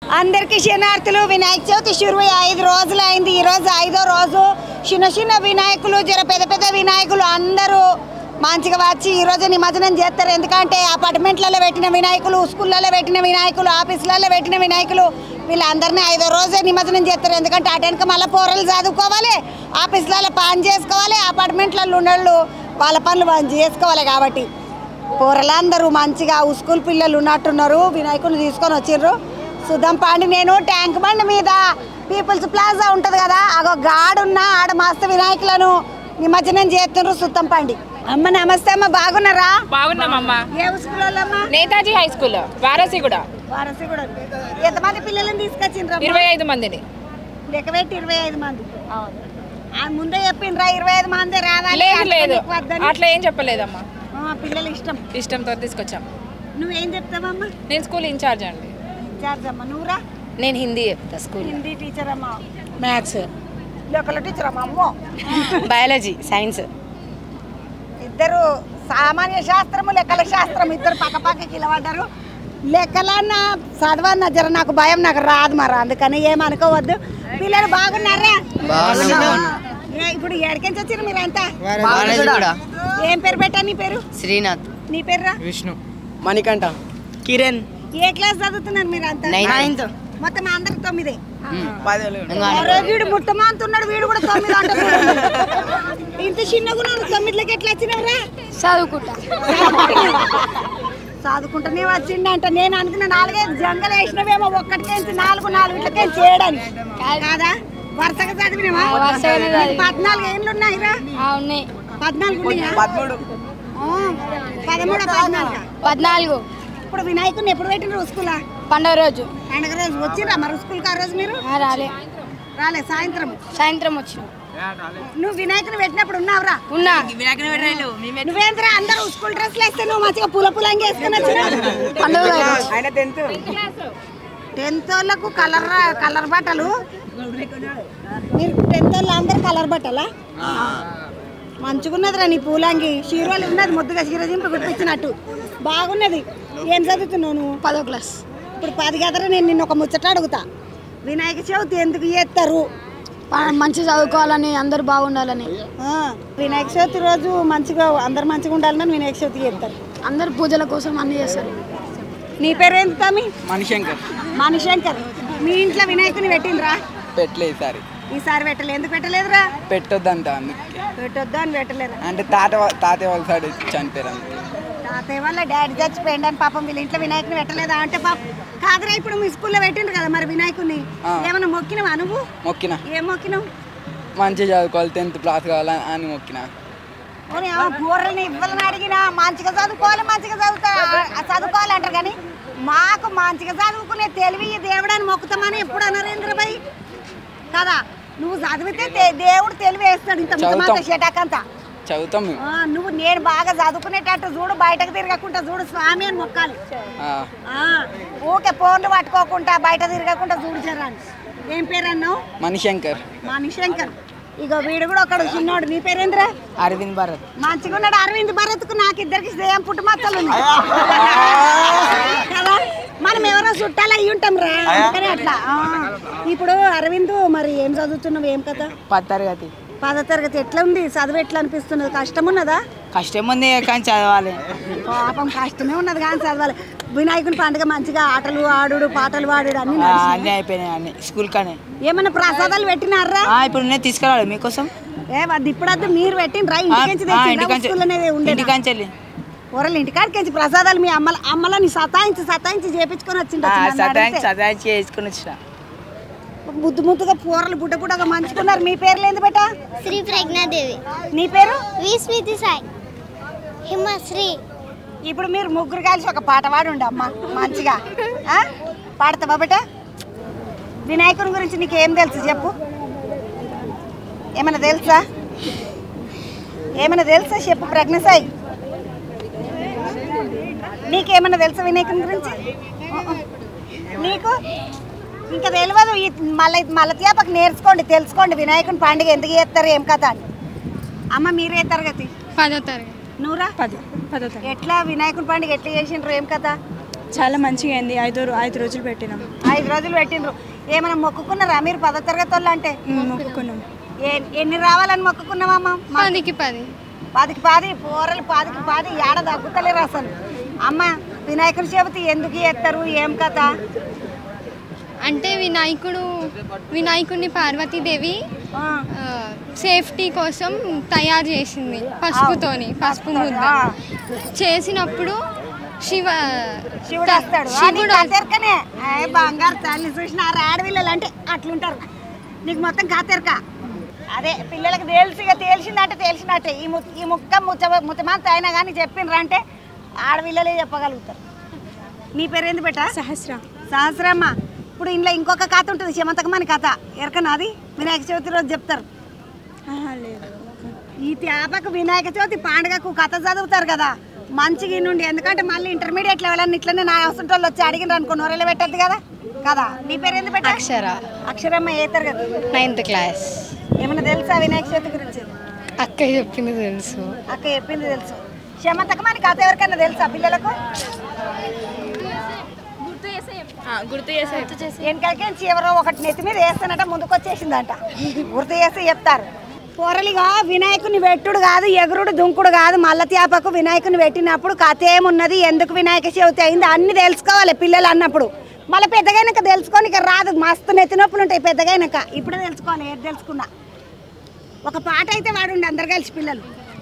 అందరికీ శనార్థులు వినాయక చవితి షురు ఐదు రోజులు అయింది ఈ రోజు ఐదో రోజు చిన్న చిన్న వినాయకులు జర పెద్ద పెద్ద వినాయకులు అందరూ మంచిగా వచ్చి ఈ రోజు నిమజ్జనం చేస్తారు ఎందుకంటే అపార్ట్మెంట్లలో పెట్టిన వినాయకులు స్కూళ్ళలో పెట్టిన వినాయకులు ఆఫీసులలో పెట్టిన వినాయకులు వీళ్ళందరినీ ఐదో రోజే నిమజ్జనం చేస్తారు ఎందుకంటే అటు వెనక మళ్ళీ పోరలు చదువుకోవాలి ఆఫీసులలో పని చేసుకోవాలి అపార్ట్మెంట్లలో ఉన్నోళ్ళు వాళ్ళ పనులు వాళ్ళు చేసుకోవాలి కాబట్టి పోరలందరూ మంచిగా స్కూల్ పిల్లలు ఉన్నట్టున్నారు వినాయకుని తీసుకొని వచ్చిర్రు సుధం పాండి నేను ట్యాంక్ బండి మీద పీపుల్స్ ప్లాజా ఉంటుంది కదా అగో గాడున్న ఆడ మస్తు వినాయకులను నిమజ్జనం చేస్తున్నారు సుత్తం పండి అమ్మ నమస్తే అమ్మ బాగున్నారా బాగున్నామమ్మా ఏ స్కూల్ వాళ్ళమ్మా నేతాజీ హై స్కూల్ వారసి కూడా వారసి కూడా ఎంతమంది పిల్లలను తీసుకొచ్చిండ్రు ఇరవై ఐదు మందిని లెక్క పెట్టి ఇరవై ఐదు మంది ఆ ముందే చెప్పిండ్రా ఇరవై ఐదు మంది రావాలి లేదు అట్లా లేదు మీకు వద్దని. అట్లా ఏం చెప్పలేదమ్మా ఆ, పిల్లలు ఇష్టం ఇష్టంతో తీసుకొచ్చాం నువ్వేం చెప్తావమ్మా నేను స్కూల్ ఇన్ఛార్జ్ అండి ఇన్ఛార్జ్ అమ్మ నువ్వురా నేను హిందీ చెప్తా స్కూల్ హిందీ టీచర్ అమ్మ మ్యాథ్స్ లోకల్ టీచర్ అమ్మ అమ్మో బయాలజీ సైన్స్ ఇద్దరు సామాన్య శాస్త్రము లెక్కల శాస్త్రం ఇద్దరు పక్క పక్కకి నిలబడ్డారు లెక్కలన్నా చదవన్న జర నాకు భయం నాకు రాదు మరి అందుకని ఏమనుకోవద్దు పిల్లలు బాగున్నారా ఏ, ఇప్పుడు ఎక్కడికి వచ్చారు మీరంతా ఏం పేరు పెట్టా నీ పేరు శ్రీనాథ్ నీ పేరురా విష్ణు మణికంఠ కిరణ్ ఏ క్లాస్ చదువుతున్నారు మీరంతా Ninth. మొత్తం అందరికి తొమ్మిదే పదేళ్ళు అరే వీడు ముట్టమాంతున్నాడు వీడు కూడా తొమ్మిది అంటున్నాడు ఇంత చిన్నగా ఉన్నాడు తొమ్మిదిలోకి ఎట్లా వచ్చినవరా చదువుకుంటా చదువుకుంటూనే వచ్చిండంట నేను అనుకున్న నాలుగైదు జంగలు వేసినవేమో ఒక్కటికేంచి నాలుగు నాలుగులకే చేయడానికి కాదా వరుసగా చదివినవా వరుసగానే చదివిన. నీకు పద్నాలుగు ఏళ్ళు ఉన్నాయిరా ఆ, ఉన్నాయి పద్నాలుగు ఉన్నాయా? పదమూడు ఆ, పదమూడు పద్నాలుగు పద్నాలుగు ఇప్పుడు వినాయకుడిని ఎప్పుడు పెట్టిన స్కూలా పండుగ రోజు పండగ రోజు వచ్చిరా మరి స్కూల్కి ఆ రోజు మీరు ఆ, రాలే రాలే సాయంత్రం సాయంత్రం వచ్చిన నువ్వు వినాయకుని పెట్టినప్పుడు ఉన్నావురా ఉన్నా నువ్వేంద్రా అందరూ స్కూల్ డ్రెస్లు వేస్తే నువ్వు మంచిగా పూల పూలంగి వేసుకుని వచ్చినావు పండుగ ఆయన టెన్త్ టెన్త్ వాళ్ళకు కలర్ కలర్ బట్టలు మీరు టెన్త్ వాళ్ళు అందరు కలర్ బట్టలా మంచిగున్నదిరా నీ పూలంగి చీరలు ఉన్నది ముద్దుగా చీరజింపు కుట్టించినట్టు బాగున్నది ఏం చదువుతున్నావు నువ్వు పదో క్లాస్ ఇప్పుడు పది గదరా నేను నిన్న ఒక ముచ్చట అడుగుతా వినాయక చవితి ఎందుకు చేస్తారు ప- మంచి చదువుకోవాలని అందరూ బాగుండాలని ఆ, వినాయక చవితి రోజు మంచిగా అందరు మంచిగా ఉండాలని వినాయక చవితి చేస్తారు అందరు పూజల కోసం అన్ని చేస్తారు నీ పేరు ఏంటి తమ్మి మణిశంకర్ మణిశంకర్ మీ ఇంట్లో వినాయకుని పెట్టిండ్రా పెట్టలే ఈసారి ఈసారి పెట్టలే ఎందుకు పెట్టలేదురా పెట్టొద్దంట అందుకే పెట్టొద్దు అని పెట్టలేరు అంటే తాత వా- తాతయ్య వాళ్ళ సైడ్ చనిపోయారు అంతే తాతయ్య వాళ్ళ డాడీ చచ్చిపోయిండు అని పాపం వీళ్ళ ఇంట్లో వినాయకుని పెట్టలేదా అంటే పాపం కాదురా ఇప్పుడు మీ స్కూల్లో పెట్టిండ్రు కదా మరి వినాయకుని ఆ. ఏమన్నా మొక్కినవా నువ్వు మొక్కిన ఏం మొక్కినావు మంచిగా చదువుకోవాలి టెన్త్ క్లాస్ కావాలి అని మొక్కిన ఓని ఆ పూర్రని ఇవ్వాలని అడిగినా మంచిగా చదువుకోవాలి మంచిగా చదువుతా ఆ చదువుకోవాలి అంటారు కానీ మాకు మంచిగా చదువుకునే తెలివి ఈ దేవుడని మొక్కుతామని ఎప్పుడు అనరేంద్ర భాయ్ కదా నువ్వు చదివితే తే- దేవుడు తెలివి వేస్తాడు ఇంత చదువుతాం. ముఖమంతా షటాకంతా చదువుతాం మేము ఆ, నువ్వు నేను బాగా చదువుకునేటట్టు చూడు బయటకు తిరగకుండా చూడు స్వామి అని మొక్కాలి ఆ, ఆ, ఊకే ఫోన్లు పట్టుకోకుండా బయట తిరగకుండా చూడు జరాన్ని ఏం పేరు అన్నావు మణిశంకర్ మా నిశంకర్ ఇగో వీడు కూడా ఒకడు చిన్నోడు నీ పేరేంద్రా అరవింద్ భరత్ మంచిగా ఉన్నాడు అరవింద్ భరత్కు నాకు ఇద్దరికి సేమ్ పుట్టుమచ్చలు ఉన్నాయి. కదా మనం ఎవరో చుట్టాలు అయ్యి ఉంటాం రా అందుకనే అట్లా ఆ. ఇప్పుడు అరవింద్ మరి ఏం చదువుతున్నావు ఏం కదా పది తరగతి పదో తరగతి ఎట్లా ఉంది చదువు ఎట్లా అనిపిస్తున్నది కష్టం ఉన్నదా కష్టం ఉంది కానీ చదవాలి పాపం కష్టమే ఉన్నది కానీ చదవాలి వినాయకుని పండుగ మంచిగా ఆటలు ఆడుడు పాటలు పాడుడు అన్ని ఆ, నడిచినాయి. అన్నీ అయిపోయినాయి అన్ని స్కూల్ కానీ ఏమన్నా ప్రసాదాలు పెట్టినారా ఆ, ఇప్పుడు నేను తీసుకురావాలి మీకోసం ఏ అది ఇప్పుడద్దు మీరు పెట్టిండ్రా ఆ, ఇంటికెంచి ఆ, తెచ్చిండ్రా? ఇంటికాంచి స్కూల్లోనే ఉండేనా? ఇంటికాంచి వెళ్ళి కూరలు ఇంటికాడికి ప్రసాదాలు మీ అమ్మల అమ్మలని సతాయించి సతాయించి చేపించుకొని వచ్చిండు ఆ, నన్ను సదాయించి అడిగితే. సదాయించి వేసుకుని వచ్చిన ముద్దు ముద్దుగా కూరలు బుడ్డ బుడ్డగా మంచుకున్నారు మీ పేర్లు ఏంది బేట శ్రీ ప్రజ్ఞాదేవి నీ పేరు వి స్మృతి సాయి హిమశ్రీ ఇప్పుడు మీరు ముగ్గురు కలిసి ఒక పాట పాడుండు అమ్మ మంచిగా ఆ? పాడతావా బేట వినాయకుని గురించి నీకు ఏం తెలుసు చెప్పు ఏమైనా తెలుసా ఏమైనా తెలుసా చెప్పు ప్రజ్ఞ సాయి నీకేమైనా తెలుసా వినాయకుని గురించి నీకు ఇంకా తెలియదు ఈ మళ్ళీ మల్లత్యాపకు నేర్చుకోండి తెలుసుకోండి వినాయకుని పండుగ ఎందుకు చేస్తారు ఏం కథ అని అమ్మ మీరే తరగతి పదో తరగతి నూరా పది పదో తరగతి ఎట్లా వినాయకుని పండుగ ఎట్లా చేసిండ్రు ఏం కథ చాలా మంచిగా అయింది ఐదు రో- ఐదు రోజులు పెట్టినాం ఐదు రోజులు పెట్టిండ్రు ఏమైనా మొక్కుకున్నారా మీరు పదో తరగతి వాళ్ళు అంటే ఉమ్, మొక్కుకున్నాం ఏ- ఎన్ని రావాలని మొక్కుకున్నావమ్మా మా- పదికి పది పాదికి పాది పోరలు పాదికి పాది ఏడ తగ్గుతలేరు అసలు అమ్మ వినాయకుడి చవితి ఎందుకు చేస్తారు ఏం కథ అంటే వినాయకుడు వినాయకుడిని పార్వతీదేవి ఆ, ఆ, సేఫ్టీ కోసం తయారు చేసింది పసుపుతోని పసుపు ముద్ద ఆ, చేసినప్పుడు శివ శివుడు వస్తాడు ఆ, శివుడు నీకు కాతెరకనే ఏ బంగారు తల్లి చూసిన ఆడపిల్లలు అంటే అట్లుంటారు నీకు మొత్తం కాతెరక అదే పిల్లలకు తెలిసి ఇక తెలిసిందంటే తెలిసినట్టే ఈ ము ఈ ముక్క ముచ్చ ముత్తమంత అయినా కానీ చెప్పినరా అంటే ఆడపిల్లలే చెప్పగలుగుతారు నీ పేరు ఏంది బెట సహస్ర సహస్రమ్మ ఇప్పుడు ఇంట్లో ఇంకొక కథ ఉంటుంది శమంతకమని కథ ఎరకనాది వినాయక చవితి రోజు చెప్తారు ఆహా, లేదు ఈ తేపకు వినాయక చవితి పండుగకు కథ చదువుతారు కదా మంచిగా నుండి ఎందుకంటే మళ్ళీ ఇంటర్మీడియట్ లెవెల్ అని ఇట్లనే నా అవసరం వాళ్ళు వచ్చి అడిగిన అనుకో నొరెలు పెట్టద్దు కదా కదా నీ పేరు ఏంది పెట్ట అక్షర అక్షరమ్మ ఏ తరగతి నైన్త్ క్లాస్ ఏమన్నా తెలుసా వినాయక చవితి గురించి అక్క చెప్పింది తెలుసు అక్క చెప్పింది తెలుసు శమంతకమని కథ ఎవరికైనా తెలుసా పిల్లలకు గుర్తు చేసే వెనకాలకి ఎవరో ఒకటి నెత్తి మీద వేస్తానట ముందుకు వచ్చేసిందంట గుర్తు చేసి చెప్తారు పొరలిగా వినాయకుని పెట్టుడు కాదు ఎగురుడు దుంకుడు కాదు మల్ల తేపకు వినాయకుని పెట్టినప్పుడు కథ ఏమున్నది ఎందుకు వినాయక చవితి అయింది అన్ని తెలుసుకోవాలి పిల్లలు అన్నప్పుడు మళ్ళీ పెద్దగైనాక తెలుసుకోనికి రాదు మస్తు నెత్తి నొప్పులు ఉంటాయి పెద్దగైనాక ఇప్పుడే తెలుసుకోవాలి ఏది తెలుసుకున్నా ఒక పాట అయితే వాడుండి అందరు కలిసి పిల్లలు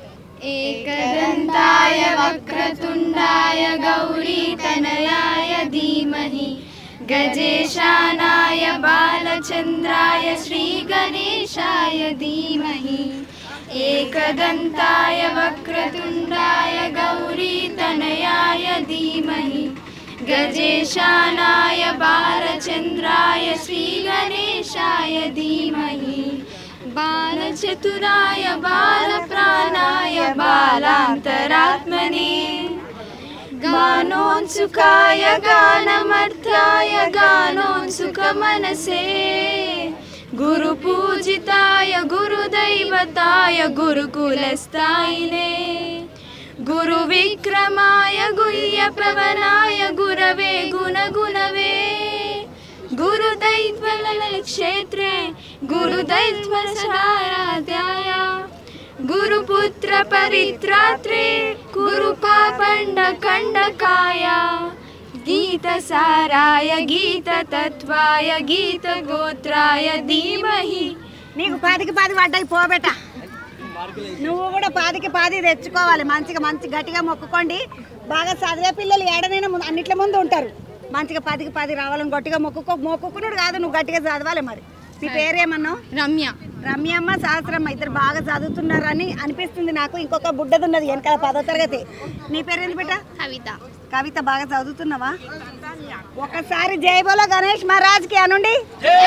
ఏకదంతాయ వక్రతుండాయ గౌరీ తనయాయ ధీమహి గజేశానాయ బాలచంద్రాయ శ్రీ గణేశాయ ధీమహి ఏకదంతాయ వక్రతుండాయ గౌరీ తనయాయ ధీమహి గజేశానాయ బాలచంద్రాయ శ్రీ గణేశాయ ధీమహి బాలచతురాయ బాలప్రాణాయ బాలాంతరాత్మనే గానోత్సుకాయ గానమర్థాయ గానోత్సుకమనసే గురుపూజితాయ గురుదైవతాయ గురుకులస్థాయినే గురువిక్రమాయ గుహ్య ప్రవణాయ గురవే గుణగుణవే गुरुदैत्वल क्षेत्रे गुरुदैत्वसाराध्याय गुरुपुत्र परित्रात्रे गुरुपापण्ड खण्डकाय गीतसाराय गीततत्त्वाय गीतगोत्राय धीमहि నీకు పాదికి పాది పడ్డాయి పోబెట నువ్వు కూడా పాదికి పాది తెచ్చుకోవాలి మంచిగా మంచి గట్టిగా మొక్కుకోండి బాగా చదివే పిల్లలు ఏడనైనా ముందు అన్నిట్ల ముందు ఉంటారు మంచిగా పదికి పది రావాలని గట్టిగా మొక్కుకో మొక్కుకున్నాడు కాదు నువ్వు గట్టిగా చదవాలి మరి నీ పేరేమన్నావు రమ్య రమ్యమ్మ సహస్రమ్మ ఇద్దరు బాగా చదువుతున్నారని అనిపిస్తుంది నాకు ఇంకొక బుడ్డది ఉన్నది వెనకాల పదో తరగతి నీ పేరేంది బిడ్డ కవిత కవిత బాగా చదువుతున్నావా ఒకసారి జై బోలో గణేష్ మహారాజ్కి అనుండి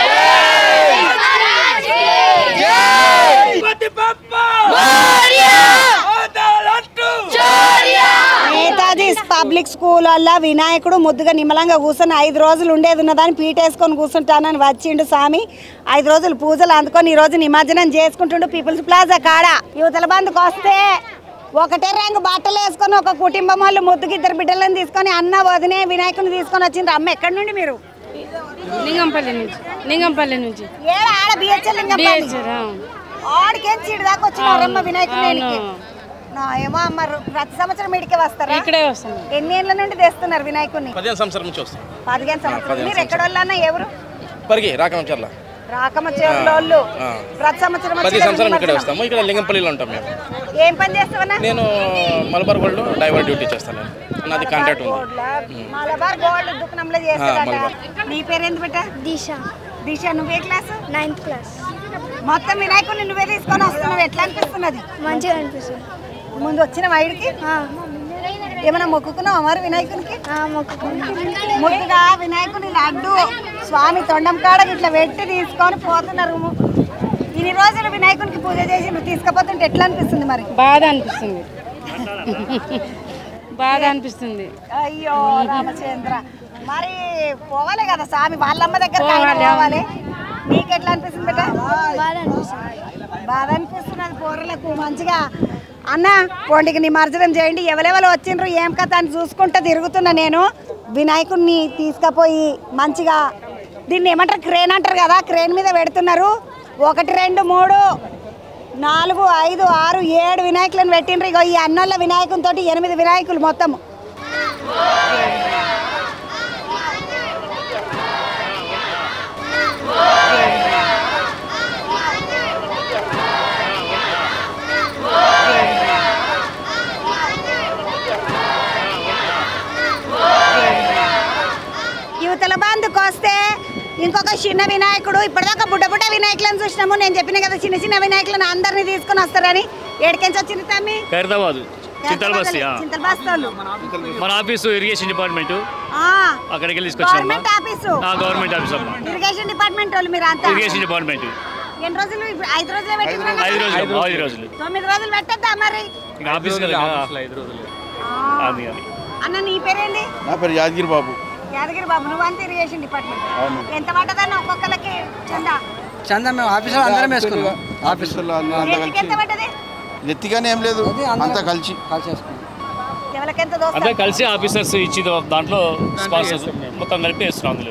నేతాజీ పబ్లిక్ స్కూల్ వల్ల వినాయకుడు ముద్దుగా నిమ్మలంగా కూర్చొని ఐదు రోజులు ఉండేది ఉన్నదాన్ని పీటేసుకొని కూర్చుంటానని వచ్చిండు స్వామి ఐదు రోజులు పూజలు అందుకొని ఈ రోజు నిమజ్జనం చేసుకుంటుండు పీపుల్స్ ప్లాజా కాడ యువతల బంధుకు వస్తే ఒకటే రంగు బట్టలు వేసుకొని ఒక కుటుంబం వాళ్ళు ముద్దుకి ఇద్దరు బిడ్డలను తీసుకొని అన్న వదినే వినాయకుడిని తీసుకొని వచ్చిండ్రు అమ్మ ఎక్కడి నుండి మీరు లింగంపల్లి నుంచి లింగంపల్లి నుంచి ఏడ ఆడ బిహెచ్ఎల్ ఆడికేం చీడు దాకా వచ్చినారమ్మ వినాయకుడికి నా ఏమో అమ్మ ప్రతి సంవత్సరం ఇడికే వస్తారా ఇక్కడే వస్తున్నాం ఎన్ని ఏళ్ళ నుండి తెస్తున్నారు వినాయకుడిని పదిహేను సంవత్సరం నుంచి వస్తాం పదిహేను సంవత్సరాలు పదిహేను మీరు ఎక్కడ వాళ్ళన్నా ఎవరు పరిగి రాకమంచర్ల రాకమ్మ చెరువులోళ్ళు ఆ. ప్రతి సంవత్సరం పది వచ్చి సంవత్సరం ఇక్కడే నిమజ్జనం. వస్తాము ఇక్కడ లింగంపల్లిలో ఉంటాం మేము ఏం పని చేస్తావన్నా నేను మలబార్ గోల్డ్ డ్రైవర్ డ్యూటీ చేస్తాను నేను నాది కాంట్రాక్ట్ ఉంది మలబార్ గోల్డ్ దుకాణంలో చేస్తాడట మలబార్. నీ పేరేంది బిడ్డ దిశ దిశ నువ్వే క్లాస్ నైన్త్ క్లాస్ మొత్తం వినాయకుడిని నువ్వే తీసుకొని వస్తున్నావు ఎట్లా అనిపిస్తున్నది మంచిగా అనిపిస్తుంది ముందు వచ్చిన వైడికి ఏమైనా మొక్కుకున్నావా మరి వినాయకునికి ముందుగా వినాయకుని లడ్డు స్వామి తొండం కాడ ఇట్లా పెట్టి తీసుకొని పోతున్నారు ఇన్ని రోజులు వినాయకునికి పూజ చేసి నువ్వు తీసుకుపోతుంటే ఎట్లా అనిపిస్తుంది మరి బాధ అనిపిస్తుంది బాధ అనిపిస్తుంది అయ్యో రామచంద్ర మరి పోవాలి కదా స్వామి వాళ్ళమ్మ దగ్గర పోవాలి, పోవాలి నీకు ఎట్లా అనిపిస్తుంది బిడ్డ బాగా అనిపిస్తుంది బాధ అనిపిస్తున్నది పోరలకు మంచిగా అన్న పోండికి నిమజ్జనం చేయండి ఎవరెవరు వచ్చిండ్రు ఏం కథ అని చూసుకుంటూ తిరుగుతున్నా నేను వినాయకుడిని తీసుకుపోయి మంచిగా దీన్ని ఏమంటారు క్రేన్ అంటారు కదా క్రేన్ మీద పెడుతున్నారు ఒకటి రెండు మూడు నాలుగు ఐదు ఆరు ఏడు వినాయకులను పెట్టిండ్రు ఇగో ఈ అన్నోళ్ళ వినాయకునితో ఎనిమిది వినాయకులు మొత్తం యువతల బంధుకు వస్తే ఇంకొక చిన్న వినాయకుడు ఇప్పటిదాకా బుడ్డ బుడ్డ వినాయకులను చూసినాము నేను చెప్పిన కదా చిన్న చిన్న వినాయకులను అందరినీ తీసుకొని వస్తారని ఏడికెంచి వచ్చింది తమ్మి ఖైరతాబాద్ చింతల బస్తీ ఆ. చింతల బస్తోళ్ళు మన ఆఫీసు ఇరిగేషన్ డిపార్ట్మెంట్ ఆ, అక్కడికి వెళ్ళి తీసుకొచ్చాము గవర్నమెంట్ ఆఫీసు గవర్నమెంట్ ఆఫీస్ అమ్మా ఇరిగేషన్ డిపార్ట్మెంట్ వాళ్ళు మీరు అంతా ఇరిగేషన్ డిపార్ట్మెంట్ ఎన్ని రోజులు ఇప్పుడు ఐదు రోజులు పెట్టిండ్రు ఐదు రోజులు అమ్మా, ఐదు రోజులు తొమ్మిది రోజులు పెట్టద్దా మరి ఇంకా ఆఫీస్ కదా ఐదు రోజులు అది అది అన్న నీ పేరేంటి నా పేరు యాదగిరి బాబు యాదగిరి బాబు నువ్వు అంతా ఇరిగేషన్ డిపార్ట్మెంట్ అవును. ఎంత పడ్డదన్న ఒక్కొక్కరికి చందా చందా మేము ఆఫీసులో అందరం వేసుకున్నాం ఆఫీసులో అంతా రేట్లకి ఎంత కలిసి పడ్డది ఎత్తిగానే ఏం లేదు అంతా కలిసి కలిసి వేసుకున్నాం ఎవరికి ఎంత అంతా దోస్తారు కలిసి ఆఫీసర్స్ ఇచ్చి దాంట్లో స్పాన్సర్స్ మొత్తం కలిపి వేస్తున్నాం అందులో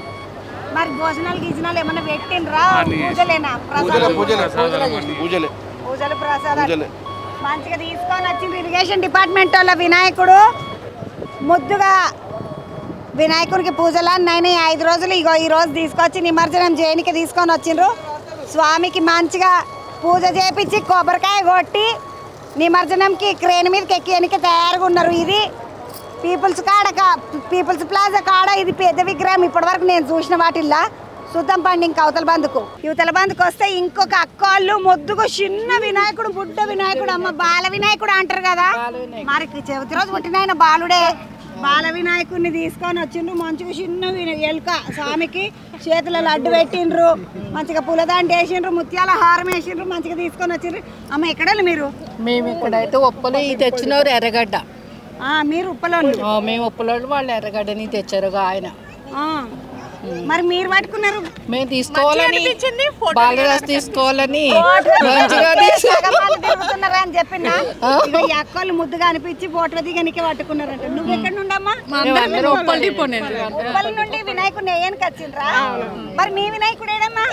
మరి భోజనాలు గీజనాలు ఏమన్నా పెట్టిండ్రా అన్ని పూజలేనా పూజలే ప్రసాదం పూజలే పూజలే పూజలు ప్రసాదాలు పూజలే మంచిగా తీసుకొని వచ్చింది ఇరిగేషన్ డిపార్ట్మెంట్ వాళ్ళ వినాయకుడు ముద్దుగా వినాయకుడికి పూజలు అన్నీ ఐదు రోజులు ఇగో ఈ రోజు తీసుకొచ్చి నిమజ్జనం చేయనికి తీసుకొని వచ్చిండ్రు స్వామికి మంచిగా పూజ చేపించి కొబ్బరికాయ కొట్టి నిమజ్జనంకి క్రేన్ మీదకి ఎక్కేయడానికి తయారుగా ఉన్నారు ఇది పీపుల్స్ కాడ కా- పీపుల్స్ ప్లాజా కాడ ఇది పెద్ద విగ్రహం ఇప్పటివరకు నేను చూసిన వాటిల్లా చూద్దాం పండి ఇంకా అవతల బందుకు యువతల బందుకు వస్తే ఇంకొక అక్కోళ్ళు ముద్దుకు చిన్న వినాయకుడు బుడ్డ వినాయకుడు అమ్మ బాల వినాయకుడు అంటారు కదా మరి చవితి రోజు పుట్టిన ఆయన బాలుడే బాల వినాయకుడిని తీసుకొని వచ్చిండ్రు మంచిగా చిన్న విన- ఎలుక స్వామికి చేతులలో అడ్డు పెట్టిండ్రు మంచిగా పూలదాండి వేసిండ్రు ముత్యాల హారం వేసిండ్రు మంచిగా తీసుకొని వచ్చిండ్రు అమ్మ ఎక్కడ మీరు మేము ఇక్కడైతే ఉప్పలు ఈ తెచ్చినవారు ఎర్రగడ్డ ఆ, మీరు ఉప్పలోళ్ళు ఆ, మేము ఉప్పలోళ్ళు వాళ్ళు ఎర్రగడ్డని తెచ్చారుగా ఆయన ఆ. మరి మీరు పట్టుకున్నారు మేము తీసుకోవాలని బాలరాజ్ తీసుకోవాలని మంచిగా మంచిగా తీసుకో- తిరుగుతున్నారా అని చెప్పిన ఇక ఈ అక్కలు ముద్దుగా అనిపించి ఫోటో దిగనికే పట్టుకున్నారంట నువ్వు ఎక్కడ నుండమ్మా మేమందరం ఉప్పల్ డిపో నుండి. ఉప్పల్ నుండి వినాయకుడిని వేయనికి వచ్చిండ్రా మరి మీ వినాయకుడు ఏడమ్మా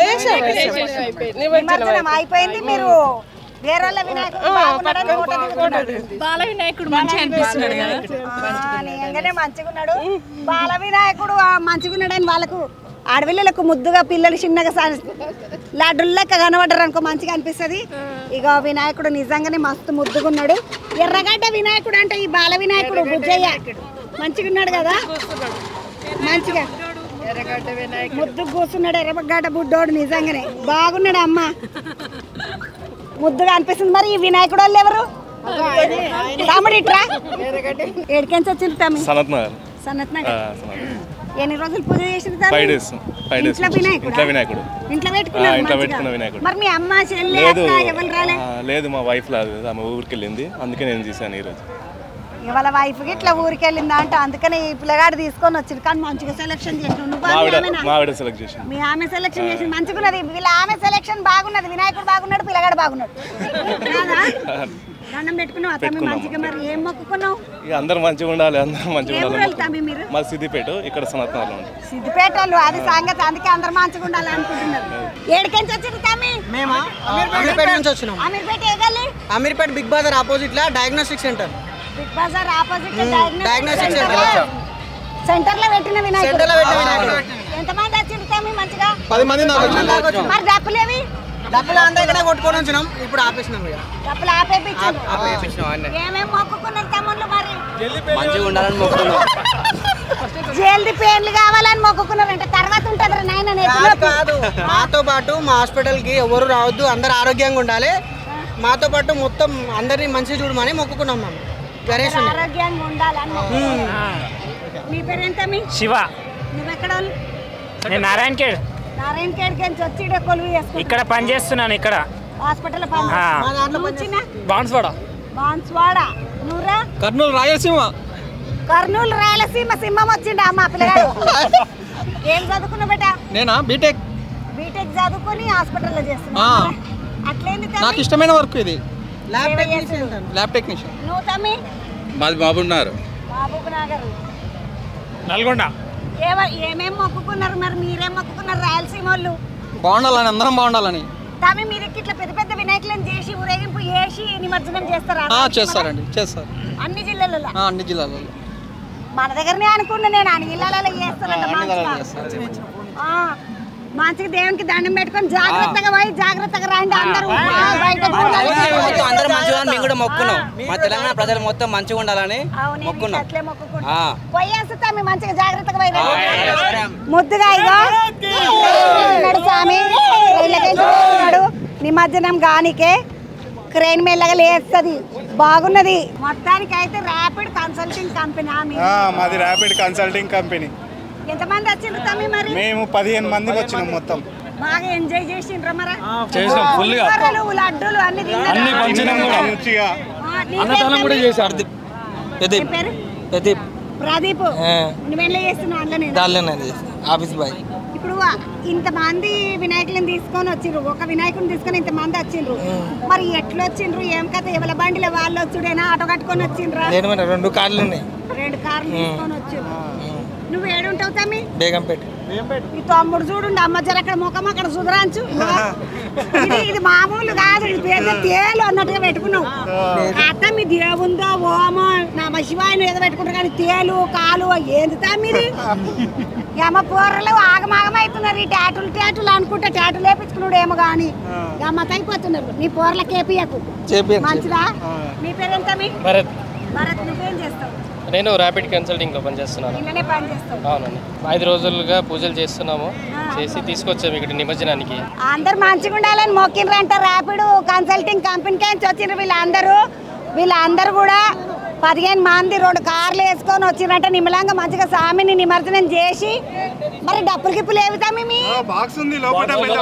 నిమజ్జనం అయిపోయింది మీరు వేరే వాళ్ళ వినాయకుడు బాగున్నాడని ఫోటో దిగుతున్నారు. బాల వినాయకుడు మంచిగా అనిపిస్తున్నాడు కదా ఆ, నిజంగానే మంచిగా ఉన్నాడు బాల వినాయకుడు ఆ, మంచిగా ఉన్నాడని వాళ్ళకు ఆడపిల్లలకు ముద్దుగా పిల్లలు చిన్నగా సా- లడ్డులు లెక్క కనబడ్డారు అనుకో మంచిగా అనిపిస్తుంది ఇక వినాయకుడు నిజంగానే మస్తు ముద్దుగా ఉన్నాడు ఎర్రగడ్డ వినాయకుడు అంటే ఈ బాల వినాయకుడు బుజ్జయ్య మంచిగా ఉన్నాడు కదా మంచిగా ముద్దు కూర్చున్నాడు ఎర్రగడ్డ బుడ్డోడు నిజంగానే బాగున్నాడు అమ్మ ముద్దుగా అనిపిస్తుంది మరి ఈ వినాయకుడు వాళ్ళు ఎవరు తమ్ముడు ఇట్రా ఏడికెంచి వచ్చింది తమ్మి సనత్ నగర్ సన్నత్ ఆ, నగర్ సనత్. ఎన్ని రోజులు పూజ చేసిన తమ్మి? ఫైవ్ డేస్ ఫైవ్ డేస్ ఇంట్లో వినాయకుడా? ఇంట్లో వినాయకుడు ఇంట్లో ఆ, పెట్టుకున్నారు ఇంట్లో మంచిగా. పెట్టుకున్న వినాయకుడు మరి మీ అమ్మ చెల్లి లేదు అక్క ఎవరు రాలే ఆ, లేదు మా వైఫ్ లేదు ఆమె ఊరికి వెళ్ళింది అందుకే నేను తీసాను ఈరోజు ఇవాళ వైఫ్ కి ఇట్లా ఊరికి వెళ్ళిందా అంటే అందుకని ఈ పిల్లగాడు తీసుకొని వచ్చింది కానీ మంచిగా సెలెక్షన్ చేసిన నువ్వు మా ఆవిడ ఆమెనా? మా ఆవిడ సెలెక్ట్ చేసింది మీ ఆమె సెలెక్షన్ చేసి మంచిగున్నది వీళ్ళ ఆమె సెలెక్షన్ బాగున్నది వినాయకుడు బాగున్నాడు పిల్లగాడు బాగున్నాడు కాదా? దండం పెట్టుకున్నావు తమ్మి పెట్టుకున్నాము. మంచిగా మరి ఏం మొక్కుకున్నావు ఇక అందరు మంచిగా ఉండాలి అందరూ మంచిగా ఏ ఉండాలి ఊరు తమ్మి మీరు మా సిద్దిపేట ఇక్కడ సనత్నగర్లో ఉంటుంది సిద్దిపేట వాళ్ళు అది సంగతి అందుకే అందరు మంచిగా ఉండాలి అనుకుంటున్నారు ఏడికెంచి వచ్చింది తమ్మి మేమా అమీర్పేట నుంచి వచ్చినాం అమీర్పేట ఏ గల్లీ అమీర్పేట బిగ్ బజార్ ఆపోజిట్ లా diagnostic centre Big Bazaar opposite diagnostic center. Centre లో పెట్టిన వినాయకుడు Center లో పెట్టిన వినాయకుడు. ఎంతమంది వచ్చింది తమ్మి మంచిగా పది మంది దాకా వచ్చినాం. మరి డప్పులేవి డబ్బులు అంతా ఇక్కడే కొట్టుకొని వచ్చినాం ఇప్పుడు ఆపేసినాం ఇక డప్పులు ఆపేపించారు ఆపేపించినాం అన్నీ ఏమేమి మొక్కుకున్నారు తమ్ముళ్ళు మరి మంచిగా ఉండాలని మొక్కుతున్నాం జల్దీ పేర్లు కావాలని మొక్కుకున్నారు అంటే తర్వాత ఉంటుంది నాయన నెత్తిలో కాదు కాదు మాతో పాటు మా హాస్పిటల్ కి ఎవరు రావద్దు అందరు ఆరోగ్యంగా ఉండాలి మాతో పాటు మొత్తం అందరినీ మంచిగా చూడమని మొక్కుకున్నాం మేము గణేష్ ఆరోగ్యంగా ఉండాలని మొక్కుకున్నారు. మీ పేరు ఎంత మీ శివ నువ్వెక్కడ వాళ్ళు? నేను నారాయణ ఖేడ్ నారాయణ ఖేడ్కి నుంచి వచ్చి ఈడ కొలువు చేసుకుంటా ఇక్కడ పని చేస్తున్నాను ఇక్కడ హాస్పిటల్ పని ఆ. మా దాంట్లో వచ్చిన బాన్స్వాడ బాన్స్వాడ నువ్వురా కర్నూలు రాయలసీమ కర్నూలు రాయలసీమ సింహం వచ్చిండు అమ్మ పిల్లగాడు ఏం చదువుకున్నావు బేట నేనా బీటెక్ బీటెక్ చదువుకొని హాస్పిటల్లో చేస్తున్నా ఆ. అట్లేంది నాకు ఇష్టమైన వర్క్ ఇది ల్యాబ్ టెక్నీషియన్ ల్యాబ్ టెక్నీషియన్ నువ్వు తమ్మి మాది బాబున్నారు మహబూబ్ నగర్ నల్గొండ ఏమ- ఏమేం మొక్కుకున్నారు మరి మీరేం మొక్కుకున్నారు రాయలసీమ వాళ్ళు బాగుండాలని అందరం బాగుండాలని తమ్మి మీరు ఇట్లా పెద్ద పెద్ద వినాయకులను చేసి ఊరేగింపు చేసి నిమజ్జనం చేస్తారా ఆ, చేస్తారండి చేస్తారు అన్ని జిల్లాలలో ఆ, అన్ని జిల్లాలలో మన దగ్గరనే అనుకున్నా నేను అన్ని జిల్లాలలో చేస్తారంట అన్ని జిల్లాలలో మంచిగా. చేస్తారు ఆ, మంచిగా దేవునికి దండం పెట్టుకొని జాగ్రత్తగా పోయి జాగ్రత్తగా రండి అందరూ ఆ, బయట మొత్తం అందరూ మంచిగా ఉండాలని మేము కూడా మొక్కున్నాం మా తెలంగాణ ప్రజలు మొత్తం మంచిగా ఉండాలని మొక్కున్నాం అట్లే మొక్కుకుంటా ఆ. పోయేస్తా మీ మంచిగా జాగ్రత్తగా పోయి రండి. ముద్దుగా ఇగో ఉన్నాడు స్వామి ఇళ్ళకెళ్ళి ఉన్నాడు నిమజ్జనం గానికే క్రెయిన్ మెల్లగా లేస్తుంది బాగున్నది మొత్తానికి అయితే ర్యాపిడ్ కన్సల్టింగ్ కంపెనీ మాది ర్యాపిడ్ కన్సల్టింగ్ కంపెనీ ఎంతమంది వచ్చిండ్రు తమ్మి మరి మేము పదిహేను మందికి వచ్చినాం మొత్తం బాగా ఎంజాయ్ చేసిండ్రా మరి చేసినాం, full గా. కూరలు, లడ్డూలు అన్ని తిన్నారా? అన్ని పంచినాం కూడా మంచిగా ఆ, నీ అన్నదానం పేరు కూడా తమ్మి? చేశారు నీ పేరు ప్రదీప్ ప్రదీప్ నువ్వెళ్ళ చేస్తున్నావు అందులో దానిలోనే ఆఫీస్ బాయ్ ఇప్పుడు ఇంతమంది వినాయకులను తీసుకొని వచ్చిండ్రు ఒక వినాయకుని తీసుకొని ఇంతమంది వచ్చిండ్రు మరి ఎట్లా వచ్చిండ్రు ఏం కథ ఎవరి బండిలో వాళ్ళు వచ్చుడేనా ఆటో కట్టుకొని వచ్చిండ్రా నేను మరి రెండు కార్లు ఉన్నాయి రెండు కార్లు తీసుకొని వచ్చిండ్రు నువ్వు ఏడుంటావు తమ్మి బేగంపేట ఈ తమ్ముడు చూడుండి అమ్మ జర అక్కడ ముఖం అక్కడ సుధరాంచు ఇది ఇది మామూలు కాదు ఇది పెద్ద తేలు అన్నట్టుగా పెట్టుకున్నావు అత్త మీ దేవుందో ఓమో నా శివాయను ఏదో పెట్టుకుంటారు కానీ తేలు కాలు ఏంది తమ్మిది ఏమ కూరలు ఆగమాగం అవుతున్నారు ఈ టాటులు టాటులు అనుకుంటే టాటులు వేపించుకున్నాడు ఏమో కానీ గమ్మత్ అయిపోతున్నారు నీ కూరలకు ఏపియకు చేపియకు. మంచిదా నీ పేరెంత మీ భరత్ భరత్ నువ్వేం చేస్తావు నేను ర్యాపిడ్ కన్సల్టింగ్లో పనిచేస్తున్నాను ఇళ్ళనే పని చేస్తావు అవునండి ఐదు రోజులుగా పూజలు చేస్తున్నాము చేసి తీసుకొచ్చాము ఇక్కడ నిమజ్జనానికి అందరు మంచిగా ఉండాలని మొక్కిండ్రు అంట ర్యాపిడ్ కన్సల్టింగ్ కంపెనీకి నుంచి వచ్చిండ్రు వీళ్ళందరూ వీళ్ళందరూ కూడా పదిహేను మంది రెండు కార్లు వేసుకొని వచ్చిండ్రంట నిమ్మలంగా మంచిగా స్వామిని నిమజ్జనం చేసి మరి డప్పులు గిప్పులు ఏవి తమ్మి మీ బాక్స్ ఉంది లోపల పెద్ద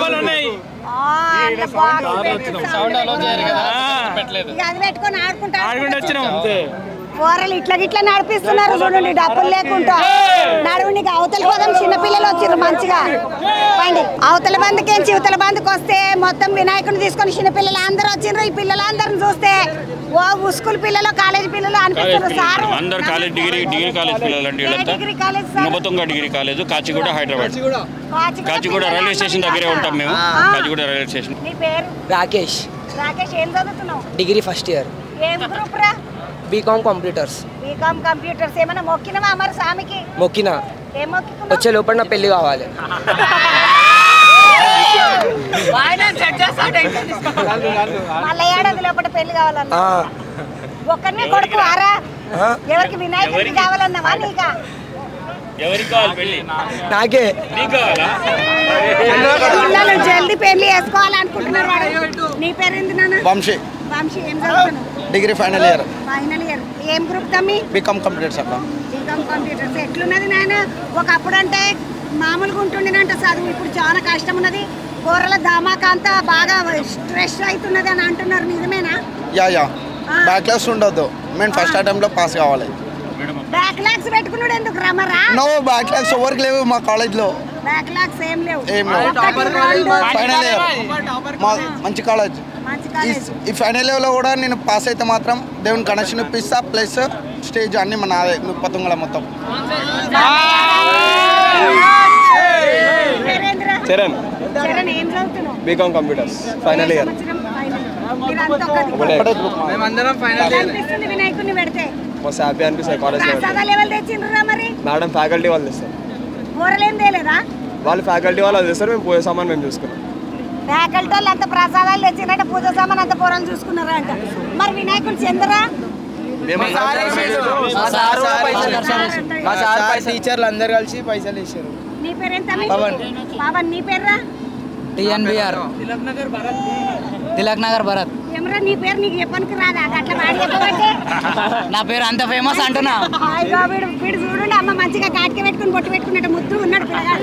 ఆ, అందులో box పెట్టి సౌండ్ అలో చేయరు కదా పెట్టలేదు ఇక అది పెట్టుకొని ఆడుకుంటా ఆడుకుంటూ వచ్చినాం అంతే కూరలు ఇట్లా గిట్లా నడిపిస్తున్నారు చూడండి డబ్బులు లేకుండా నడువు నీకు అవతల పదం చిన్నపిల్లలు వచ్చిర్రు మంచిగా పండి అవతల బందికి చివతల బందికి వస్తే మొత్తం వినాయకుని తీసుకొని చిన్నపిల్లలు అందరూ వచ్చిండ్రు ఈ పిల్లలందరిని చూస్తే ఓ స్కూల్ పిల్లలు కాలేజీ పిల్లలు అనిపిస్తున్నారు సార్ అందరు కాలేజ్ డిగ్రీ డిగ్రీ కాలేజ్ పిల్లలండి వీళ్ళంతా degree college sir Nrupatunga degree college Kachiguda Hyderabad Kachiguda railway station దగ్గరే ఉంటాం మేము కాచిగూడ రైల్వే స్టేషన్ నీ పేరు రాకేష్ రాకేష్ ఏం చదువుతున్నావు డిగ్రీ ఫస్ట్ ఇయర్ ఏం గ్రూప్ రా బీకామ్ కంప్యూటర్స్ బీకామ్ కంప్యూటర్స్ ఏమైనా మొక్కినవా మరి స్వామికి మొక్కిన ఏం మొక్కుకున్నావు వచ్చే లోపల నా పెళ్లి కావాలి మళ్ళీ ఏడాది లోపల పెళ్లి కావాలన్నా ఆ, ఒక్కరినే కొడుకు ఆరా ఎవరికి వినాయకుడికి కావాలన్నావా నీకా ఎవరికి కావాలి పెళ్ళి నాకే నీకు కావాలా పిల్లలు జల్దీ పెళ్లి వేసుకోవాలనుకుంటున్నారు వాడు. నీ పేరు ఏంది నాన్న వంశీ వంశీ ఏం చదువుతున్నావు degree final year final year ఏం గ్రూప్ తమ్మి బీకామ్ కంప్యూటర్స్ అక్క బీకామ్ కంప్యూటర్స్ ఎట్లున్నది నాయన ఒకప్పుడు అంటే మామూలుగా ఉంటుండేనంట చదువు ఇప్పుడు చాలా కష్టం ఉన్నది కూరల ధమాకా అంతా బాగా స్ట్రెస్ అవుతున్నది అని అంటున్నారు నిజమేనా యా యా బ్యాక్లాస్ ఉండొద్దు మేము ఫస్ట్ అటెంప్ట్లో పాస్ కావాలి బ్యాక్లాగ్స్ పెట్టుకున్నాడు ఎందుకు రమరా నో బ్యాక్లాగ్స్ ఎవరికి లేవు మా కాలేజ్లో బ్యాక్లాగ్స్ ఏం లేవు ఏం లేవు ఒకటి, రెండు, ఫైనల్ ఇయర్ మా మంచి కాలేజ్ మంచి ఈ కాలేజ్ ఈ ఫైనల్ ఇయర్లో కూడా నేను పాస్ అయితే మాత్రం దేవుని కనెక్షన్ ఇప్పిస్తా ప్లస్ స్టేజ్ అన్ని మన నాదే ముప్పతుంగల మొత్తం పేరేంద్రా? చరణ్ చరణ్ ఏం చదువుతున్నావు బీకామ్ కంప్యూటర్స్ ఫైనల్ ఇయర్ మేమందరం ఫైనల్ అనిపిస్తుంది వినాయకుడిని పెడితే మస్తు హ్యాపీ అనిపిస్తుంది కాలేజ్లో ప్రసాదాలు ఎవరు తెచ్చిండ్రురా మరి మేడం ఫ్యాకల్టీ వాళ్ళు తెస్తారు కూరలు ఏం తేలేదా వాళ్ళు ఫ్యాకల్టీ వాళ్ళు తెస్తారు మేము పోయే సామాన్ మేము చూసుకున్నాం ఫ్యాకల్టీ వాళ్ళు అంత ప్రసాదాలు తెచ్చిందంటే పూజ సామాన్ అంత పూరలు చూసుకున్నారా అంట మరి వినాయకుడు చంద్రా మా సార్ టీచర్లు అందరు కలిసి పైసలు ఇచ్చారు నీ పేరేంత పవన్. పవన్ నీ పేర్రా టిఎన్బిఆర్ తిలక్ నగర్ భరత్ ఏమరా నీ పేరు నీకు చెప్పనికి రాదా అది అట్లా వాడి చెప్పబట్టే నా పేరు అంత ఫేమస్ అంటున్నా హాయిగా వీడు వీడు చూడండి అమ్మ మంచిగా కాటికి పెట్టుకుని బొట్టు పెట్టుకున్నట్టు ముద్దు ఉన్నాడు పిల్లగాడు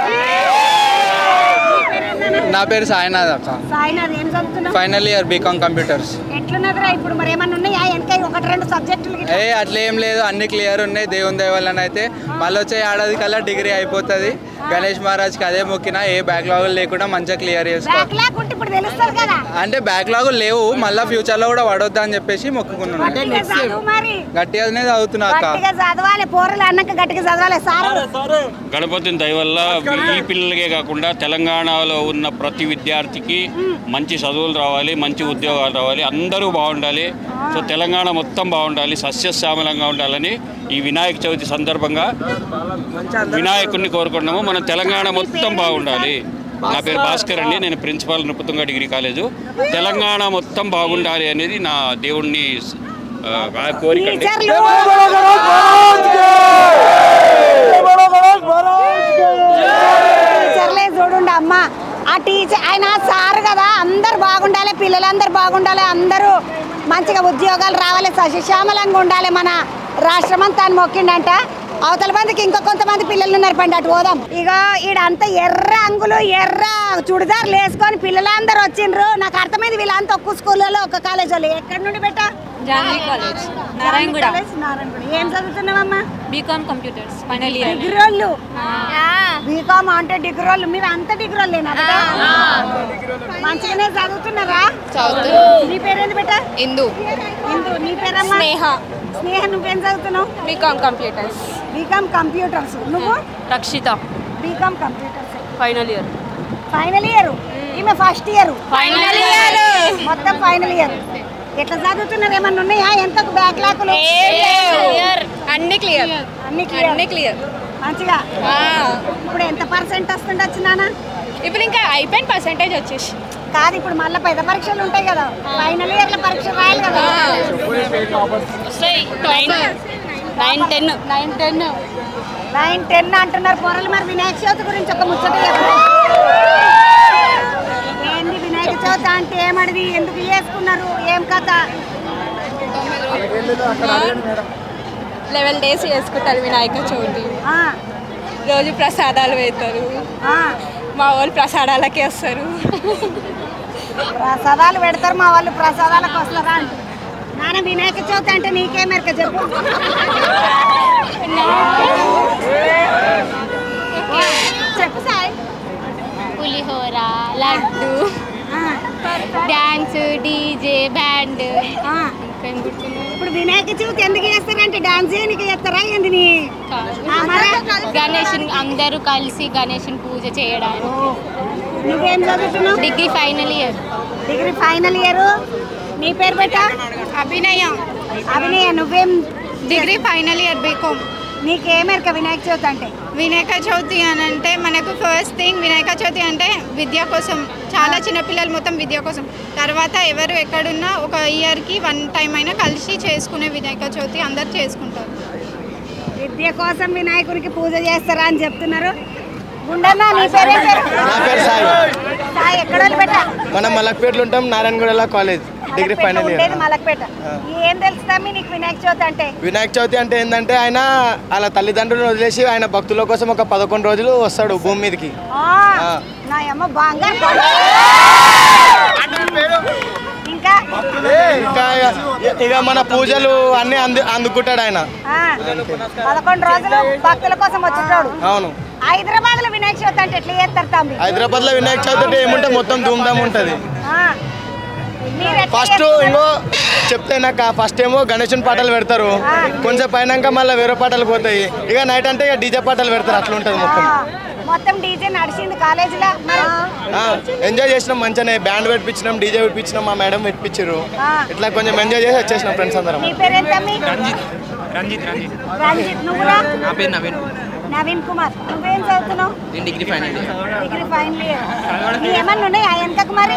నా పేరు సాయినాథ్ అక్క సాయినాథ్ ఏం చదువుతున్నావు ఫైనల్ ఇయర్ బీకామ్ కంప్యూటర్స్ ఎట్లున్నదిరా ఇప్పుడు మరి ఏమన్నా ఉన్నాయా వెనక ఒకటి రెండు సబ్జెక్టులు గిట్ల? ఏ అట్లా ఏం లేదు అన్ని క్లియర్ ఉన్నాయి దేవుని దయ వలన అయితే మళ్ళీ వచ్చే ఏడాది కల్లా డిగ్రీ అయిపోతుంది గణేష్ మహారాజ్కి అదే మొక్కినా ఏ బ్యాక్లాగులు లేకుండా మంచిగా క్లియర్ చేసుకో బ్యాక్ లేకుంటే ఇప్పుడు తెలుస్తుంది కదా అంటే బ్యాక్లాగులు లేవు మళ్ళీ ఫ్యూచర్లో కూడా పడొద్దు అని చెప్పేసి మొక్కుకున్నాను గట్టిగా చదువు మరి గట్టిగానే చదువుతున్నా అక్క గట్టిగా చదవాలి పోరలు అన్నాక గట్టిగా చదవాలి సార్ గణపతిని దయ వల్ల ఈ పిల్లలకే కాకుండా తెలంగాణలో ఉన్న ప్రతి విద్యార్థికి మంచి చదువులు రావాలి మంచి ఉద్యోగాలు రావాలి అందరూ బాగుండాలి సో తెలంగాణ మొత్తం బాగుండాలి సస్యశ్యామలంగా ఉండాలని ఈ వినాయక చవితి సందర్భంగా వినాయకుడిని కోరుకుంటున్నాము మన తెలంగాణ మొత్తం బాగుండాలి నా పేరు భాస్కర్ అండి నేను principal Nrupatunga degree college Telangana మొత్తం బాగుండాలి అనేది నా దేవుణ్ణి ఆ, కోరిక అండి టీచర్లే చూడండి అమ్మ ఆ టీచర్ ఆయన సార్ కదా అందరు బాగుండాలి పిల్లలందరూ బాగుండాలి అందరూ మంచిగా ఉద్యోగాలు రావాలి సశిశ్యామలంగా ఉండాలి మన రాష్ట్రం అంతా అని మొక్కిండంట అవతల మందికి ఇంకా కొంతమంది పిల్లలు ఉన్నారు పండి అటు పోదాం ఇక ఈడంతా ఎర్ర అంగులు ఎర్ర చుడిదార్లు వేసుకొని పిల్లలందరూ వచ్చిండ్రు నాకు అర్థమైంది వీళ్ళంతా ఒక్క స్కూల్లో ఒక కాలేజ్ వాళ్ళు ఎక్కడి నుండి పెట్టా జాన్వీ కాలేజ్ నారాయణగూడ కాలేజ్, నారాయణగూడ ఏం చదువుతున్నావమ్మా బీకామ్ కంప్యూటర్స్ ఫైనల్ ఇయర్ డిగ్రోళ్ళు బీకామ్ అంటే డిగ్రోళ్ళు మీరు అంత డిగ్రోళ్ళేనా బిడ్డ? మంచిగానే చదువుతున్నారా చదువుతున్నా. నీ పేరేంది బెట్ట ఇందు ఇందు నీ పేరమ్మా స్నేహ. స్నేహ నువ్వేం చదువుతున్నావు బీకామ్ కంప్యూటర్స్ బీకామ్ కంప్యూటర్స్ నువ్వు Rakshita BCom computers final year final year ఈమె ఫస్ట్ ఇయర్ Final year. మొత్తం ఫైనల్ ఇయర్ ఎట్లా చదువుతున్నారు ఏమన్నా ఉన్నాయా ఎంత బ్యాక్ లాకులు అన్ని క్లియర్ అన్ని క్లియర్ అన్ని క్లియర్ మంచిగా ఇప్పుడు ఎంత పర్సెంట్ వస్తుండొచ్చు నాన్న ఇప్పుడు ఇంకా అయిపోయిన పర్సెంటేజ్ వచ్చేసి కాదు ఇప్పుడు మళ్ళీ పెద్ద పరీక్షలు ఉంటాయి కదా ఫైనల్ ఇయర్ లో పరీక్ష రాయాలి కదా nine ten nine ten nine ten అంటున్నారు పొరలు మరి వినాయక చవితి గురించి ఒక ముచ్చట చెప్పండి. ఏంది వినాయక చవితి అంటే ఏమడిది ఎందుకు చేసుకున్నారు ఏం కథ లెవెల్ డేస్ చేసుకుంటారు వినాయక చవితి ఆ, రోజు ప్రసాదాలు పెడతారు ఆ. మా వాళ్ళు ప్రసాదాలకే వస్తారు ప్రసాదాలు పెడతారు మా వాళ్ళు ప్రసాదాలకు వస్తారా అంటే నాన్న వినాయక చవితి అంటే నీకే మెరక చెప్పు చెప్పు సాయి పులిహోర లడ్డు డ్యాన్స్ డీజే బ్యాండ్ ఆ. ఇప్పుడు వినాయక చవితి ఎందుకు చేస్తారంటే డాన్స్ చేయడానికి చేస్తారా ఏంది నీ ఆ, మరి? గణేష్ అందరూ కలిసి గణేషుని పూజ చేయడానికి నువ్వేం చదువుతున్నావు degree final year degree final year నీ పేరు పెట్టా అభినయ అభినయ నువ్వేం డిగ్రీ ఫైనల్ ఇయర్ బీకామ్ నీకేమెరక వినాయక చవితి అంటే వినాయక చవితి అని అంటే మనకు ఫస్ట్ థింగ్ వినాయక చవితి అంటే విద్య కోసం చాలా చిన్నపిల్లలు మొత్తం విద్య కోసం తర్వాత ఎవరు ఎక్కడున్నా ఒక ఇయర్కి వన్ టైం అయినా కలిసి చేసుకునే వినాయక చవితి అందరు చేసుకుంటారు విద్య కోసం వినాయకునికి పూజ చేస్తారా అని చెప్తున్నారు గుండన్న నీ పేరే పేరు నా పేరు సాయి సాయి ఎక్కడ పెట్టా మనం మలక్పేటలో ఉంటాం నారాయణగూడలో కాలేజ్ డిగ్రీ ఫైనల్ ఇయర్ ఉండేది మలక్పేట ఏం తెలుస్తామి నీకు వినాయక చవితి అంటే వినాయక చవితి అంటే ఏంటంటే ఆయన వాళ్ళ తల్లిదండ్రులను వదిలేసి ఆయన భక్తుల కోసం ఒక పదకొండు రోజులు వస్తాడు భూమి మీదకి ఆ, ఆ. నా అమ్మ బంగారు కొండ. ఇంకా ఇంకా ఇక- ఇక మన పూజలు అన్ని అందు అందుకుంటాడు ఆయన ఆ, పదకొండు రోజులు భక్తుల కోసం వచ్చేటోడు అవును హైదరాబాద్ లో వినాయక చవితి అంటే ఎట్లా చేస్తారు తమ్మి హైదరాబాద్ లో వినాయక చవితి అంటే ఏముంటే మొత్తం ధూమ్ధామ్ ఉంటుంది ఆ, మీరు ఎట్లా ఫస్ట్ చేస్తారు? ఇంకో చెప్తేనాక ఫస్ట్ ఏమో గణేశుని పాటలు పెడతారు కొంచెం పైనాక మళ్ళీ వేరే పాటలు పోతాయి ఇక నైట్ అంటే ఇక డీజే పాటలు పెడతారు అట్లా ఉంటుంది మొత్తం ఆ, మొత్తం డీజే నడిచింది కాలేజీలో మరి ఆ, ఎంజాయ్ చేసినాం మంచిగానే బ్యాండ్ పెట్టించినాం డీజే పెట్టించినాం మా మేడం పెట్టించారు ఆ. ఇట్లా కొంచెం ఎంజాయ్ చేసి వచ్చేసినాం ఫ్రెండ్స్ అందరం నీ పేరేం తమ్మి రంజిత్ రంజిత్ రంజిత్ రంజిత్ నువ్వురా నా పేరు నవీన్ నవీన్ కుమార్ నువ్వేం చదువుతున్నావు నేను degree final year degree final year నీ ఏమన్నా ఉన్నాయా వెనకకు మరి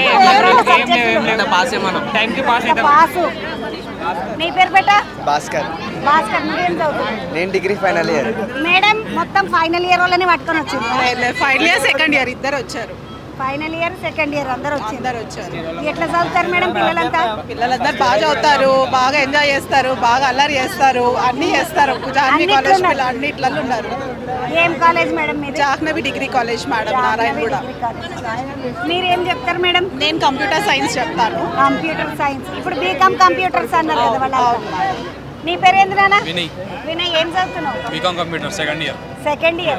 పాస్ మనం టైంకి పాస్ పాసు నీ పేరు పెట్ట భాస్కర్ భాస్కర్ నువ్వేం చదువుతున్నావు నేను డిగ్రీ ఫైనల్ ఇయర్ మేడం మొత్తం ఫైనల్ ఇయర్ వాళ్ళని పట్టుకొని వచ్చింది ఫైనల్ ఇయర్ సెకండ్ ఇయర్ ఇద్దరు వచ్చారు ఫైనల్ ఇయర్ సెకండ్ ఇయర్ అందరు వచ్చింది ఎట్లా చదువుతారు మేడం పిల్లలంతా పిల్లలందరూ బాగా చదువుతారు బాగా ఎంజాయ్ చేస్తారు బాగా అల్లరి చేస్తారు అన్ని చేస్తారు జాహ్నవి అన్నిట్లో కాలేజ్ ఉన్నారు. పిల్లలు అన్నిట్లలో ఉన్నారు ఏం కాలేజ్ మేడం మీది Jahnavi degree college madam Narayana కూడా మీరేం చెప్తారు మేడం నేను కంప్యూటర్ సైన్స్ చెప్తాను కంప్యూటర్ సైన్స్ ఇప్పుడు బీకామ్ కంప్యూటర్స్ అన్నారు కదా వాళ్ళంతా నీ పేరు ఏంది నాన్న వినయ్ వినయ్ ఏం చదువుతున్నావు BCom computer second year second year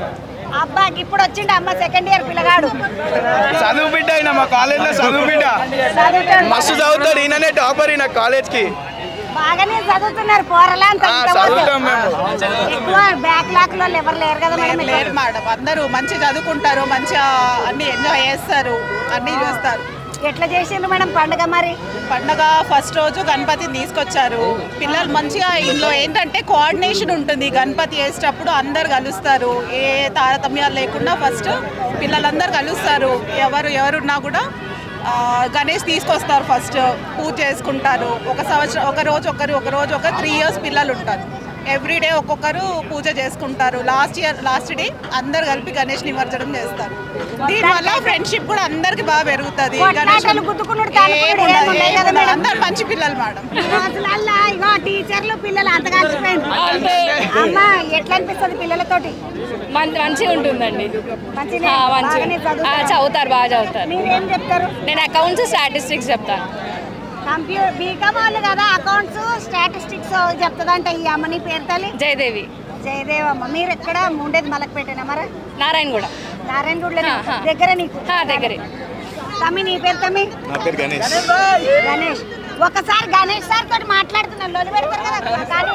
అబ్బా ఇప్పుడు వచ్చిండు అమ్మ సెకండ్ ఇయర్ పిల్లగాడు చదువు బిడ్డ అయినా మా కాలేజ్లో చదువు బిడ్డ చదువుతాడు. మస్తు చదువుతాడు ఈయననే టాపర్ ఈయన కాలేజ్కి బాగానే చదువుతున్నారు పోరలా అంత ఆ, చదువుతాం మేము. ఎక్కువ బ్యాక్ లాక్ లో ఎవరు లేరు కదా మేడం ఇక్కడ. లేరు మేడం అందరూ మంచి చదువుకుంటారు మంచిగా అన్ని ఎంజాయ్ చేస్తారు అన్ని చూస్తారు ఎట్లా చేసిండ్రు మేడం పండుగ మరి పండగ ఫస్ట్ రోజు గణపతిని తీసుకొచ్చారు పిల్లలు మంచిగా ఇందులో ఏంటంటే కోఆర్డినేషన్ ఉంటుంది గణపతి వేసేటప్పుడు అందరు కలుస్తారు ఏ తారతమ్యాలు లేకుండా ఫస్ట్ పిల్లలందరూ కలుస్తారు ఎవరు ఎవరున్నా కూడా ఆ, గణేష్ తీసుకొస్తారు ఫస్ట్ పూజ చేసుకుంటారు ఒక సంవత్సరం ఒక రోజు ఒకరు ఒక రోజు ఒక త్రీ ఇయర్స్ పిల్లలు ఉంటారు ఎవ్రీడే ఒక్కొక్కరు పూజ చేసుకుంటారు లాస్ట్ ఇయర్ లాస్ట్ డే అందరు కలిపి గణేష్ నిమజ్జనం చేస్తారు దీనివల్ల ఫ్రెండ్షిప్ కూడా అందరికి బాగా పెరుగుతుంది కొట్లాటలు, గుద్దుకునుడు, తన్నుకునుడు ఏం ఉండదు కదా మేడం? అందరు మంచి పిల్లలు మేడం ఈ రోజులల్లా ఇగో టీచర్లు పిల్లలు అంత కలిసిపోయింది అమ్మ ఎట్లా అనిపిస్తుంది పిల్లలతోటి మంచిగా ఉంటుందండి మంచిగా ఆ, మంచిగా బాగానే చదువుతారా? ఆ, చదువుతారు బాగా చదువుతారు మీరేం చెప్తారు నేను అకౌంట్స్ స్టాటిస్టిక్స్ చెప్తాను కంప్యూ బీకామ్ వాళ్ళు కదా అకౌంట్స్ స్టాటిస్టిక్స్ చెప్తుందంట ఈ అమ్మ నీ పేరు తల్లి జయదేవి జయదేవమ్మ మీరు ఎక్కడ ఉండేది మలక్పేటేనా మరి నారాయణ కూడా నారాయణగూడలో ఆహా. దగ్గర నీకు దగ్గరే తమ్మి నీ పేరు తమ్మి నా పేరు గణేష్ గణేష్ ఒకసారి గణేష్ సార్ తోటి మాట్లాడుతున్నాను లొలి పెడతారు కదా కానీ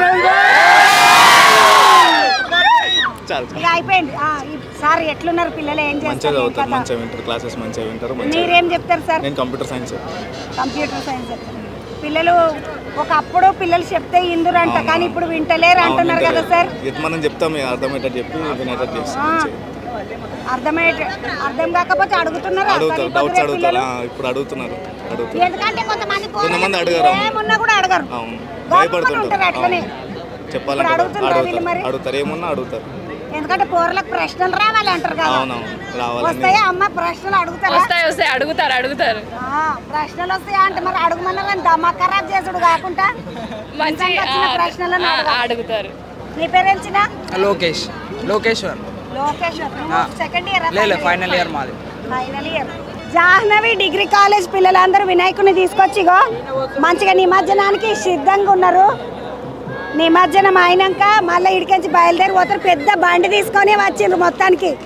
చాలు ఇక అయిపోయింది ఆ, ఈ సార్ ఎట్లున్నారు పిల్లలు ఏం మంచిగా చేస్తారు ఏం చదువుతారు కథ? మంచిగా వింటారు క్లాసెస్ మంచిగా వింటారు మీరేం చెప్తారు సార్ నేను కంప్యూటర్ సైన్స్ కంప్యూటర్ సైన్స్ చెప్తారు. పిల్లలు ఒకప్పుడు పిల్లలు చెప్తే ఇందురంట కానీ ఇప్పుడు వింటలేరు అంటున్నారు కదా సార్ ఇది మనం చెప్తాం ఇక అర్థమయ్యేటట్టు చెప్పి వినేటట్టు చేస్తాం ఆ, అర్థమయ్యే అర్థం కాకపోతే అడుగుతున్నారు అడుగుతారు డౌట్స్ అడుగుతారు ఆ, ఇప్పుడు అడుగుతున్నారు అడుగుతారు ఎందుకంటే కొంతమంది కొంతమంది పోరగాళ్ళు అడగరు. ఏమున్నా కూడా అడగరు అవును ఉంటారు భయపడుతుంటారు అట్లనే. అవును. చెప్పాలంటే ఇప్పుడు అడుగుతుండ్రా వీళ్ళు అడుగుతారు మరి? అడుగుతారు ఏమున్నా అడుగుతారు ఎందుకంటే పోరలకు ప్రశ్నలు రావాలి అంటారు కదా అవునవును రావాలని వస్తాయా అమ్మ ప్రశ్నలు అడుగుతారా వస్తాయి వస్తాయి అడుగుతారు అడుగుతారు ఆ, ప్రశ్నలు వస్తాయా అంటే మరి అడుగుమన్నారని దమా ఖరాబ్ చేసుడు కాకుండా మంచి ఇంతకు వచ్చిన ఆ, ప్రశ్నలను ఆ, అడగాలి. అడుగుతారు నీ పేరు ఎంచిన లోకేష్ లోకేశ్వర్ లోకేశ్వర్ ఆ. సెకండ్ ఇయర్ లేదు ఫైనల్ ఇయర్ మాది final year Jahnavi degree college పిల్లలందరూ వినాయకుని తీసుకొచ్చి ఇగో మంచిగా నిమజ్జనానికి సిద్ధంగా ఉన్నారు నిమజ్జనం అయినాక మళ్ళీ ఇడికెంచి బయలుదేరి పోతారు పెద్ద బండి తీసుకొని వచ్చిండ్రు మొత్తానికి